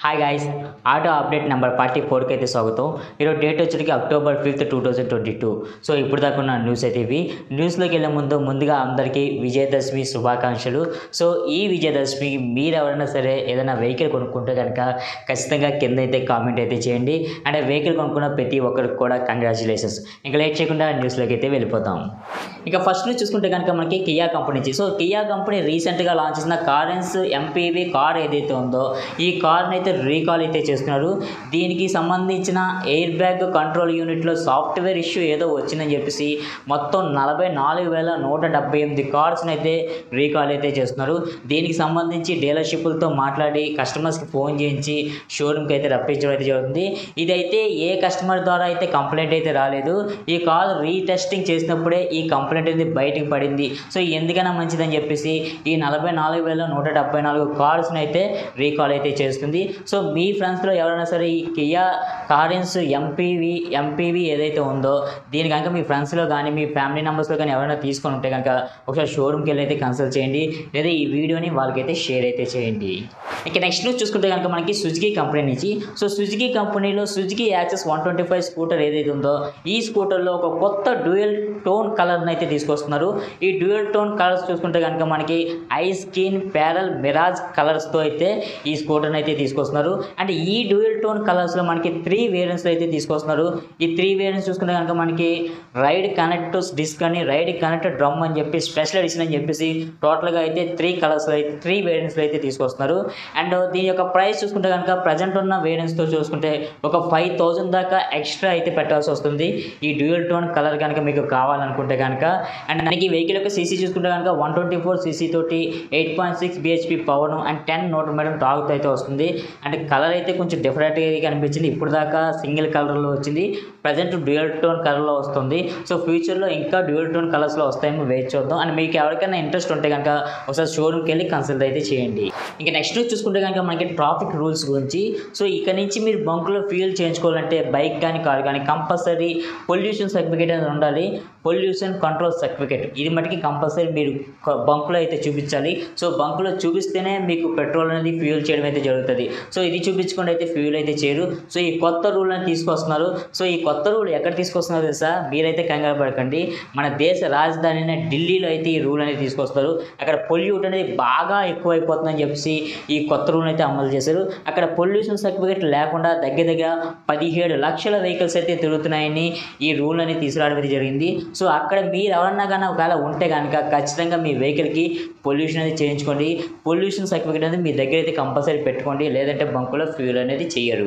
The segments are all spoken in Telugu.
hi guys auto update number forty ఫోర్కి అయితే స్వాగతం ఈరోజు డేట్ వచ్చేటికి October fifth two thousand twenty two so ఇప్పుడు దాకా ఉన్న న్యూస్ అయితే ఇవి న్యూస్లోకి వెళ్ళే ముందు ముందుగా అందరికీ విజయదశమి శుభాకాంక్షలు సో ఈ విజయదశమికి మీరు ఎవరైనా సరే ఏదైనా వెహికల్ కొనుక్కుంటే కనుక ఖచ్చితంగా కింద అయితే కామెంట్ అయితే చేయండి అండ్ వెహికల్ కొనుక్కున్న ప్రతి ఒక్కరికి కూడా కంగ్రాచులేషన్స్ ఇంకా లేట్ చేయకుండా న్యూస్లోకి అయితే వెళ్ళిపోతాం ఇక ఫస్ట్ నుంచి చూసుకుంటే కనుక మనకి కియా కంపెనీ నుంచి సో కియా కంపెనీ రీసెంట్గా లాంచ్ చేసిన కారెన్స్ ఎంపీవీ కార్ ఏదైతే ఉందో ఈ కార్ని అయితే రీకాల్ అయితే చేస్తున్నారు దీనికి సంబంధించిన ఎయిర్ బ్యాగ్ కంట్రోల్ యూనిట్లో సాఫ్ట్వేర్ ఇష్యూ ఏదో వచ్చిందని చెప్పేసి మొత్తం నలభై నాలుగు వేల నూట డెబ్బై ఎనిమిది కార్స్ని అయితే రీకాల్ అయితే చేస్తున్నారు దీనికి సంబంధించి డీలర్షిప్లతో మాట్లాడి కస్టమర్స్కి ఫోన్ చేయించి షోరూమ్కి అయితే రప్పించడం అయితే జరుగుతుంది ఇదైతే ఏ కస్టమర్ ద్వారా అయితే కంప్లైంట్ అయితే రాలేదు ఈ కార్ రీటెస్టింగ్ చేసినప్పుడే ఈ కంప్లైంట్ అనేది బయటకు పడింది సో ఎందుకైనా మంచిదని చెప్పేసి ఈ నలభై నాలుగు వేల నూట డెబ్బై నాలుగు కార్స్ని అయితే రీకాల్ అయితే చేస్తుంది సో మీ ఫ్రెండ్స్లో ఎవరైనా సరే ఈ కియా కారెన్స్ ఎంపీవి ఎంపీవి ఏదైతే ఉందో దీని కనుక మీ ఫ్రెండ్స్లో కానీ మీ ఫ్యామిలీ మెంబర్స్లో కానీ ఎవరైనా తీసుకొని ఉంటే కనుక ఒకసారి షోరూమ్కి వెళ్ళి అయితే కన్సల్ట్ చేయండి లేదా ఈ వీడియోని వాళ్ళకైతే షేర్ అయితే చేయండి ఇక నెక్స్ట్ న్యూస్ చూసుకుంటే కనుక మనకి సుజుకి కంపెనీ నుంచి సో సుజుకి కంపెనీలో Suzuki Access one twenty five scooter ఏదైతే ఉందో ఈ స్కూటర్లో ఒక కొత్త డ్యూయల్ టోన్ కలర్ని అయితే తీసుకొస్తున్నారు ఈ డ్యూయల్ టోన్ కలర్స్ చూసుకుంటే కనుక మనకి ఐ స్కిన్ ప్యారల్ మిరాజ్ కలర్స్తో అయితే ఈ స్కూటర్ని అయితే తీసుకొస్తున్నారు అండ్ ఈ డ్యూయల్ టోన్ కలర్స్లో మనకి త్రీ వేరియంట్స్లో అయితే తీసుకొస్తున్నారు ఈ త్రీ వేరియంట్స్ చూసుకుంటే కనుక మనకి రైడ్ కనెక్ట్ డిస్క్ అని రైడ్ కనెక్ట్ డ్రమ్ అని చెప్పి స్పెషల్ ఎడిషన్ అని చెప్పేసి టోటల్గా అయితే త్రీ కలర్స్లో అయితే త్రీ వేరియంట్స్లో అయితే తీసుకొస్తున్నారు అండ్ దీని యొక్క ప్రైస్ చూసుకుంటే కనుక ప్రజెంట్ ఉన్న వేరియంట్స్తో చూసుకుంటే ఒక ఫైవ్ థౌజండ్ దాకా ఎక్స్ట్రా అయితే పెట్టాల్సి వస్తుంది ఈ డ్యూయల్ టోన్ కలర్ కనుక మీకు కావాలనుకుంటే కనుక అండ్ మనకి వెహికల్ యొక్క సీసీ చూసుకుంటే కనుక వన్ ట్వంటీ ఫోర్ సీసీ తోటి eight point six BHP power and ten newton meter టాక్తో అయితే వస్తుంది అండ్ కలర్ అయితే కొంచెం డిఫరెంట్గా కనిపించింది ఇప్పుడు దాకా సింగిల్ కలర్లో వచ్చింది ప్రజెంట్ డ్యూయల్ టోన్ కలర్లో వస్తుంది సో ఫ్యూచర్లో ఇంకా డ్యూయల్ టోన్ కలర్స్లో వస్తాయేమో వెయిట్ చూద్దాం అండ్ మీకు ఎవరికైనా ఇంట్రెస్ట్ ఉంటే కనుక ఒకసారి షోరూమ్కి వెళ్ళి కన్సల్ట్ అయితే చేయండి ఇంకా నెక్స్ట్ చూసుకుంటే కనుక మనకి ట్రాఫిక్ రూల్స్ గురించి సో ఇక్కడ నుంచి మీరు బంకులో ఫ్యూల్ చేయించుకోవాలంటే బైక్ కానీ కార్ కానీ కంపల్సరీ పొల్యూషన్ సర్టిఫికేట్ అనేది ఉండాలి పొల్యూషన్ కంట్రోల్ సర్టిఫికేట్ ఇది మటుకి కంపల్సరీ మీరు బంకులో అయితే చూపించాలి సో బంకులో చూపిస్తేనే మీకు పెట్రోల్ అనేది ఫ్యూల్ చేయడం అయితే జరుగుతుంది సో ఇది చూపించకుండా అయితే ఫ్యూల్ అయితే చేయరు సో ఈ కొత్త రూల్ అని తీసుకొస్తున్నారు సో ఈ కొత్త రూల్ ఎక్కడ తీసుకొస్తున్నారు తెలుసా మీరైతే కంగారు పడకండి మన దేశ రాజధాని అయిన ఢిల్లీలో అయితే ఈ రూల్ అనేది తీసుకొస్తారు అక్కడ పొల్యూట్ అనేది బాగా ఎక్కువైపోతుందని చెప్పేసి ఈ కొత్త రూల్ అయితే అమలు చేశారు అక్కడ పొల్యూషన్ సర్టిఫికేట్ లేకుండా దగ్గర దగ్గర పదిహేడు లక్షల వెహికల్స్ అయితే తిరుగుతున్నాయని ఈ రూల్ అనేది తీసుకురావడం అయితే జరిగింది సో అక్కడ మీరు ఎవరన్నా కానీ ఒకవేళ ఉంటే కనుక ఖచ్చితంగా మీ వెహికల్కి పొల్యూషన్ అనేది చేయించుకోండి పొల్యూషన్ సర్టిఫికేట్ అనేది మీ దగ్గర అయితే కంపల్సరీ పెట్టుకోండి లేదంటే బంకులో ఫ్యూల్ అనేది చేయరు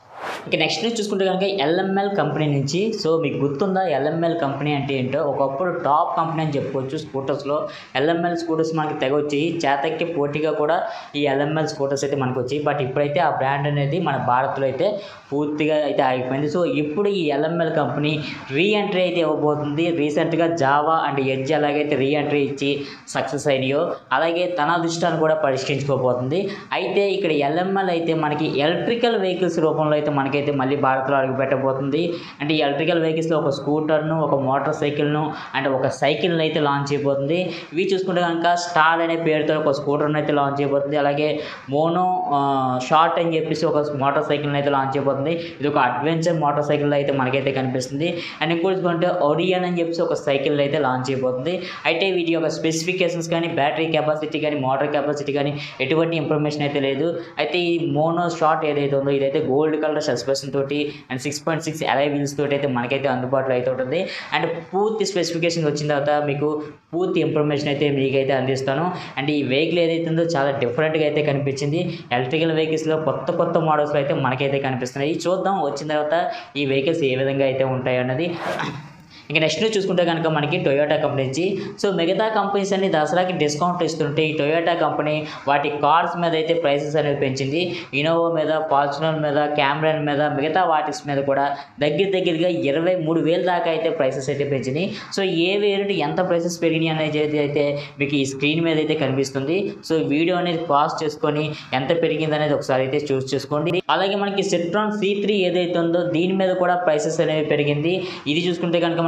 ఇక నెక్స్ట్ న్యూస్ చూసుకుంటే కనుక ఎల్ఎంఎల్ కంపెనీ నుంచి సో మీకు గుర్తుందా ఎల్ఎంఎల్ కంపెనీ అంటే ఏంటో ఒకప్పుడు టాప్ కంపెనీ అని చెప్పుకోవచ్చు స్కూటర్స్లో ఎల్ఎంఎల్ స్కూటర్స్ మనకి తెగ వచ్చాయి చేతక్కి పోటీగా కూడా ఈ ఎల్ఎంఎల్ స్కూటర్స్ అయితే మనకు వచ్చాయి బట్ ఇప్పుడైతే ఆ బ్రాండ్ అనేది మన భారత్లో అయితే పూర్తిగా అయితే ఆగిపోయింది సో ఇప్పుడు ఈ ఎల్ఎంఎల్ కంపెనీ రీ ఎంట్రీ అయితే ఇవ్వబోతుంది రీసెంట్గా జావా అండ్ ఎడ్జ్ ఎలాగైతే రీ ఎంట్రీ ఇచ్చి సక్సెస్ అయినాయో అలాగే తన దృష్టాన్ని కూడా పరిష్కరించుకోబోతుంది అయితే ఇక్కడ ఎల్ఎంఎల్ అయితే మనకి ఎలక్ట్రికల్ వెహికల్స్ రూపంలో అయితే మనకైతే మళ్ళీ భారత్లో అడుగు పెట్టబోతుంది అంటే ఈ ఎలక్ట్రికల్ వెహికల్స్లో ఒక స్కూటర్ను ఒక మోటార్ సైకిల్ను అండ్ ఒక సైకిల్ని అయితే లాంచ్ చేయబోతుంది ఇవి చూసుకుంటే కనుక స్టార్ అనే పేరుతో ఒక స్కూటర్ని అయితే లాంచ్ చేయబోతుంది అలాగే మోనో షార్ట్ అని చెప్పేసి ఒక మోటార్ సైకిల్ని అయితే లాంచ్ చేయబోతుంది ఇది ఒక అడ్వెంచర్ మోటార్ సైకిల్ అయితే మనకైతే కనిపిస్తుంది అండ్ ఇంకోటి చూసుకుంటే ఒడియన్ అని చెప్పేసి ఒక సైకిల్ అయితే లాంచ్ చేయబోతుంది అయితే వీటి యొక్క స్పెసిఫికేషన్స్ కానీ బ్యాటరీ కెపాసిటీ కానీ మోటార్ కెపాసిటీ కానీ ఎటువంటి ఇన్ఫర్మేషన్ అయితే లేదు అయితే ఈ మోనో షార్ట్ ఏదైతే ఉందో ఇదైతే గోల్డ్ కలర్ సస్పెన్షన్ తోటి and six point six alloy wheels తోటి అయితే మనకైతే అందుబాటులో అయితే ఉంటుంది అండ్ పూర్తి స్పెసిఫికేషన్ వచ్చిన తర్వాత మీకు పూర్తి ఇన్ఫర్మేషన్ అయితే మీకైతే అందిస్తాను అండ్ ఈ వెహికల్ ఏదైతే ఉందో చాలా డిఫరెంట్గా అయితే కనిపించింది ఎలక్ట్రికల్ వెహికల్స్లో కొత్త కొత్త మోడల్స్లో అయితే మనకైతే కనిపిస్తున్నాయి చూద్దాం వచ్చిన తర్వాత ఈ వెహికల్స్ ఏ విధంగా అయితే ఉంటాయి అన్నది ఇంకా నెక్స్ట్ చూసుకుంటే కనుక మనకి టొయోటా కంపెనీ నుంచి సో మిగతా కంపెనీస్ అన్ని దసరాకి డిస్కౌంట్ ఇస్తుంటే ఈ టొయోటా కంపెనీ వాటి కార్స్ మీద అయితే ప్రైసెస్ అనేది పెంచింది ఇనోవా మీద ఫార్చునర్ మీద క్యామ్రాన్ మీద మిగతా వాటిస్ మీద కూడా దగ్గర దగ్గరగా ఇరవై మూడు వేల దాకా అయితే ప్రైసెస్ అయితే పెంచింది సో ఏ వేరియంట్ ఎంత ప్రైసెస్ పెరిగినాయి అనేది అయితే మీకు ఈ స్క్రీన్ మీద అయితే కనిపిస్తుంది సో వీడియో అనేది పాస్ చేసుకొని ఎంత పెరిగింది అనేది ఒకసారి అయితే చూస్ చేసుకోండి అలాగే మనకి సిట్రాన్ సి త్రీ ఏదైతే ఉందో దీని మీద కూడా ప్రైసెస్ అనేవి పెరిగింది ఇది చూసుకుంటే కనుక మనకి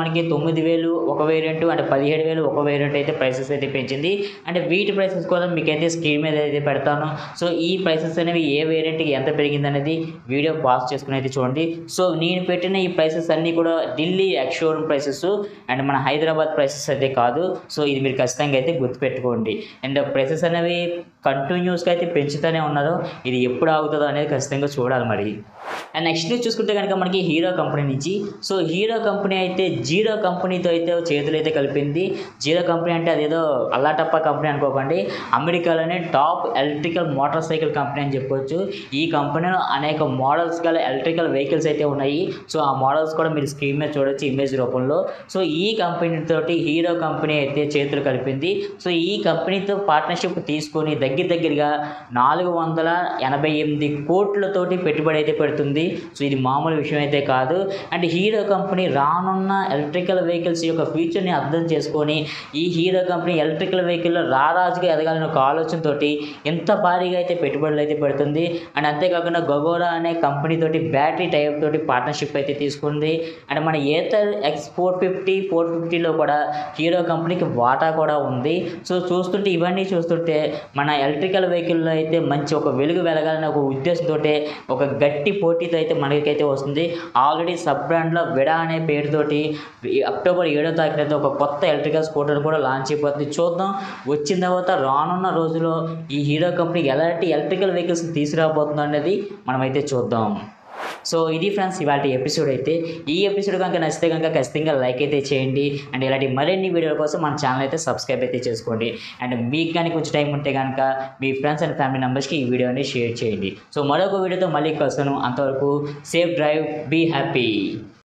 మనకి తొమ్మిది వేలు ఒక వేరియంట్ అంటే పదిహేడు వేలు ఒక వేరియంట్ అయితే ప్రైసెస్ అయితే పెంచింది అంటే వీటి ప్రైసెస్ కూడా మీకైతే స్క్రీన్ మీద అయితే పెడతాను సో ఈ ప్రైసెస్ అనేవి ఏ వేరియంట్కి ఎంత పెరిగింది అనేది వీడియో పాస్ చేసుకుని అయితే చూడండి సో నేను పెట్టిన ఈ ప్రైసెస్ అన్నీ కూడా ఢిల్లీ ఎక్స్షోరూమ్ ప్రైసెస్ అండ్ మన హైదరాబాద్ ప్రైసెస్ అయితే కాదు సో ఇది మీరు ఖచ్చితంగా అయితే గుర్తుపెట్టుకోండి అండ్ ప్రైసెస్ అనేవి కంటిన్యూస్గా అయితే పెంచుతూనే ఉన్నారు ఇది ఎప్పుడు ఆగుతుందో అనేది ఖచ్చితంగా చూడాలి మరి అండ్ నెక్స్ట్ చూసుకుంటే కనుక మనకి హీరో కంపెనీ నుంచి సో హీరో కంపెనీ అయితే జీరో కంపెనీతో అయితే చేతులు అయితే కలిపింది జీరో కంపెనీ అంటే అదేదో అల్లాటప్ప కంపెనీ అనుకోకండి అమెరికాలోనే top electrical motorcycle company అని చెప్పొచ్చు ఈ కంపెనీలో అనేక మోడల్స్ గల ఎలక్ట్రికల్ వెహికల్స్ అయితే ఉన్నాయి సో ఆ మోడల్స్ కూడా మీరు స్క్రీన్ మీద చూడొచ్చు ఇమేజ్ రూపంలో సో ఈ కంపెనీ తోటి హీరో కంపెనీ అయితే చేతులు కలిపింది సో ఈ కంపెనీతో పార్ట్నర్షిప్ తీసుకొని దగ్గర దగ్గరగా నాలుగు వందల ఎనభై ఎనిమిది కోట్లతోటి పెట్టుబడి అయితే పెడుతుంది సో ఇది మామూలు విషయం అయితే కాదు అండ్ హీరో కంపెనీ రానున్న ఎలక్ట్రికల్ వెహికల్స్ యొక్క ఫ్యూచర్ని అర్థం చేసుకొని ఈ హీరో కంపెనీ ఎలక్ట్రికల్ వెహికల్లో రారాజుగా ఎదగాలని ఒక ఆలోచనతో ఎంత భారీగా అయితే పెట్టుబడులు అయితే పెడుతుంది అండ్ అంతేకాకుండా గొగోరా అనే కంపెనీ తోటి బ్యాటరీ టైప్ తోటి పార్ట్నర్షిప్ అయితే తీసుకుంది అండ్ మన Ather X four fifty four ఫిఫ్టీలో కూడా హీరో కంపెనీకి వాటా కూడా ఉంది సో చూస్తుంటే ఇవన్నీ చూస్తుంటే మన ఎలక్ట్రికల్ వెహికల్లో అయితే మంచి ఒక వెలుగు వెలగాలని ఒక ఉద్దేశంతో ఒక గట్టి పోటీతో అయితే మనకైతే వస్తుంది ఆల్రెడీ సబ్ బ్రాండ్లో విడా అనే పేరుతోటి ఈ అక్టోబర్ ఏడో తారీఖున అయితే ఒక కొత్త ఎలక్ట్రికల్ స్కూటర్ కూడా లాంచ్ అయిపోతుంది చూద్దాం వచ్చిన తర్వాత రానున్న రోజులో ఈ హీరో కంపెనీ ఎలాంటి ఎలక్ట్రికల్ వెహికల్స్ తీసుకురాబోతుందో అనేది మనమైతే చూద్దాం సో ఇది ఫ్రెండ్స్ ఇవాళ ఎపిసోడ్ అయితే ఈ ఎపిసోడ్ కనుక నచ్చితే కనుక ఖచ్చితంగా లైక్ అయితే చేయండి అండ్ ఇలాంటి మరిన్ని వీడియోల కోసం మన ఛానల్ అయితే సబ్స్క్రైబ్ అయితే చేసుకోండి అండ్ మీకు కానీ కొంచెం టైం ఉంటే కనుక మీ ఫ్రెండ్స్ అండ్ ఫ్యామిలీ మెంబర్స్కి ఈ వీడియోని షేర్ చేయండి సో మరొక వీడియోతో మళ్ళీ కలుస్తాను అంతవరకు సేఫ్ డ్రైవ్ బీ హ్యాపీ